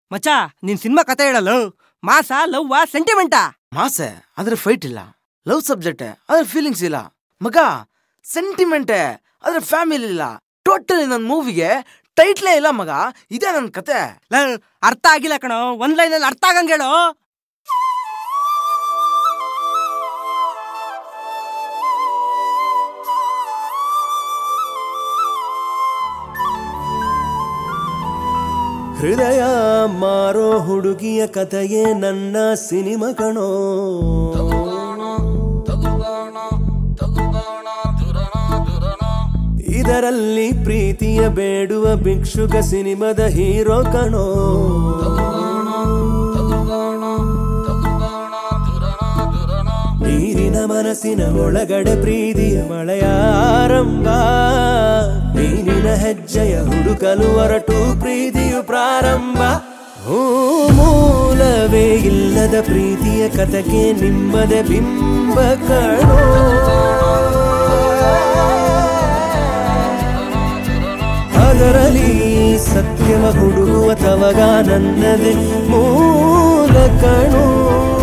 ಮಚ್ಚ ನಿನ್ ಸಿನಿಮಾ ಕತೆ ಹೇಳಲು ಮಾಸ ಲವ್ವ ಸೆಂಟಿಮೆಂಟಾ ಮಾಸೆ ಆದ್ರೆ ಫೈಟ್ ಇಲ್ಲ ಲವ್ ಸಬ್ಜೆಕ್ಟ್ ಆದ್ರೆ ಫೀಲಿಂಗ್ಸ್ ಇಲ್ಲ ಮಗ ಸೆಂಟಿಮೆಂಟೆ ಆದ್ರೆ ಫ್ಯಾಮಿಲಿ ಇಲ್ಲ ಟೋಟಲಿ ನನ್ನ ಮೂವಿಗೆ ಟೈಟ್ಲೇ ಇಲ್ಲ ಮಗ ಇದೇ ನನ್ನ ಕತೆ ಲ ಅರ್ಥ ಆಗಿಲ್ಲ ಕಣೋ ಒಂದ್ ಲೈನಲ್ಲಿ ಅರ್ಥ ಆಗಂಗ್ ಹೇಳು ಹೃದಯ ಮಾರೋ ಹುಡುಗಿಯ ಕಥೆಯೇ ನನ್ನ ಸಿನಿಮಾ ಕಣೋ ಇದರಲ್ಲಿ ಪ್ರೀತಿಯ ಬೇಡುವ ಭಿಕ್ಷುಕ ಸಿನಿಮಾದ ಹೀರೋ ಕಣೋ ನೀರಿನ ಮನಸ್ಸಿನ ಒಳಗಡೆ ಪ್ರೀತಿಯ ಮಳೆಯ ಆರಂಭ ನೀರಿನ ಹೆಜ್ಜೆಯ ಹುಡುಕಲು ಹೊರಟು ಪ್ರೀತಿಯು ಪ್ರಾರಂಭ ಹೂ ಮೂಲವೇ ಇಲ್ಲದ ಪ್ರೀತಿಯ ಕಥಕ್ಕೆ ನಿಮ್ಮದ ಬಿಂಬ ಕಣೋ ಅದರಲ್ಲಿ ಸತ್ಯವ ಹುಡುಗುವ ತವಗ ನನ್ನದೇ ಮೂಲ ಕಣೋ